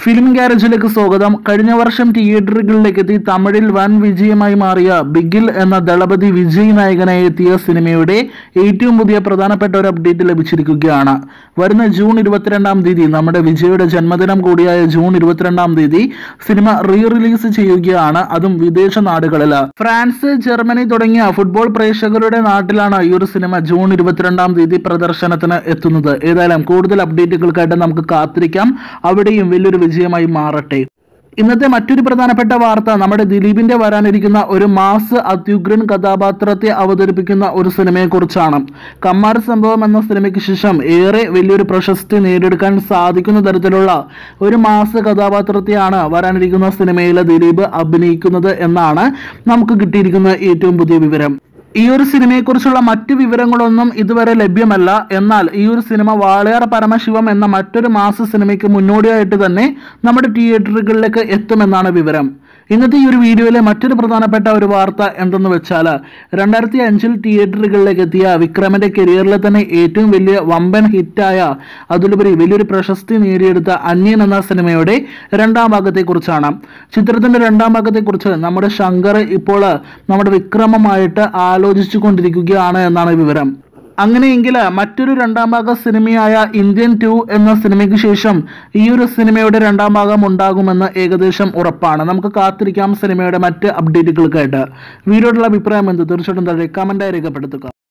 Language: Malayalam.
ഫിലിം ഗാരേജിലേക്ക് സ്വാഗതം കഴിഞ്ഞ വർഷം തിയേറ്ററുകളിലേക്ക് എത്തി തമിഴിൽ വൻ വിജയമായി മാറിയ ബിഗിൽ എന്ന ദളപതി വിജയ് നായകനായി എത്തിയ സിനിമയുടെ ഏറ്റവും പുതിയ പ്രധാനപ്പെട്ട ഒരു അപ്ഡേറ്റ് ലഭിച്ചിരിക്കുകയാണ് വരുന്ന ജൂൺ ഇരുപത്തിരണ്ടാം തീയതി നമ്മുടെ വിജയുടെ ജന്മദിനം കൂടിയായ ജൂൺ ഇരുപത്തിരണ്ടാം തീയതി സിനിമ റീ റിലീസ് ചെയ്യുകയാണ് അതും വിദേശ നാടുകളിൽ ഫ്രാൻസ് ജർമ്മനി തുടങ്ങിയ ഫുട്ബോൾ പ്രേക്ഷകരുടെ നാട്ടിലാണ് ഈ ഒരു സിനിമ ജൂൺ ഇരുപത്തിരണ്ടാം തീയതി പ്രദർശനത്തിന് എത്തുന്നത് ഏതായാലും കൂടുതൽ അപ്ഡേറ്റുകൾക്കായിട്ട് നമുക്ക് കാത്തിരിക്കാം അവിടെയും വലിയൊരു വിജയമായി മാറട്ടെ ഇന്നത്തെ മറ്റൊരു പ്രധാനപ്പെട്ട വാർത്ത നമ്മുടെ ദിലീപിന്റെ വരാനിരിക്കുന്ന ഒരു മാസ് അത്യുഗ്രൻ കഥാപാത്രത്തെ അവതരിപ്പിക്കുന്ന ഒരു സിനിമയെക്കുറിച്ചാണ് കമ്മാര സംഭവം എന്ന സിനിമയ്ക്ക് ശേഷം ഏറെ വലിയൊരു പ്രശസ്തി നേടിയെടുക്കാൻ സാധിക്കുന്ന തരത്തിലുള്ള ഒരു മാസ് കഥാപാത്രത്തെയാണ് വരാനിരിക്കുന്ന സിനിമയിൽ ദിലീപ് അഭിനയിക്കുന്നത് എന്നാണ് നമുക്ക് കിട്ടിയിരിക്കുന്ന ഏറ്റവും പുതിയ വിവരം ഈ ഒരു സിനിമയെക്കുറിച്ചുള്ള മറ്റു വിവരങ്ങളൊന്നും ഇതുവരെ ലഭ്യമല്ല എന്നാൽ ഈ ഒരു സിനിമ വാളയാർ പരമശിവം എന്ന മറ്റൊരു മാസ സിനിമയ്ക്ക് മുന്നോടിയായിട്ട് തന്നെ നമ്മുടെ തിയേറ്ററുകളിലേക്ക് എത്തുമെന്നാണ് വിവരം ഇന്നത്തെ ഈ ഒരു വീഡിയോയിലെ മറ്റൊരു പ്രധാനപ്പെട്ട ഒരു വാർത്ത എന്തെന്ന് വെച്ചാൽ രണ്ടായിരത്തി അഞ്ചിൽ തിയേറ്ററുകളിലേക്ക് എത്തിയ വിക്രമന്റെ കരിയറിലെ തന്നെ ഏറ്റവും വലിയ വമ്പൻ ഹിറ്റായ അതിലുപരി വലിയൊരു പ്രശസ്തി നേടിയെടുത്ത അന്യൻ എന്ന സിനിമയുടെ രണ്ടാം ഭാഗത്തെക്കുറിച്ചാണ് ചിത്രത്തിന്റെ രണ്ടാം ഭാഗത്തെക്കുറിച്ച് നമ്മുടെ ശങ്കർ ഇപ്പോൾ നമ്മുടെ വിക്രമമായിട്ട് ആലോചിച്ചു കൊണ്ടിരിക്കുകയാണ് എന്നാണ് വിവരം അങ്ങനെയെങ്കിൽ മറ്റൊരു രണ്ടാം ഭാഗ സിനിമയായ ഇന്ത്യൻ ടു എന്ന സിനിമയ്ക്ക് ശേഷം ഈ ഒരു സിനിമയുടെ രണ്ടാം ഭാഗം ഉണ്ടാകുമെന്ന് ഏകദേശം ഉറപ്പാണ് നമുക്ക് കാത്തിരിക്കാം സിനിമയുടെ മറ്റ് അപ്ഡേറ്റുകൾക്കായിട്ട് വീഡിയോയുടെ അഭിപ്രായം എന്ത് തീർച്ചയായിട്ടും താഴെ കമന്റായി രേഖപ്പെടുത്തുക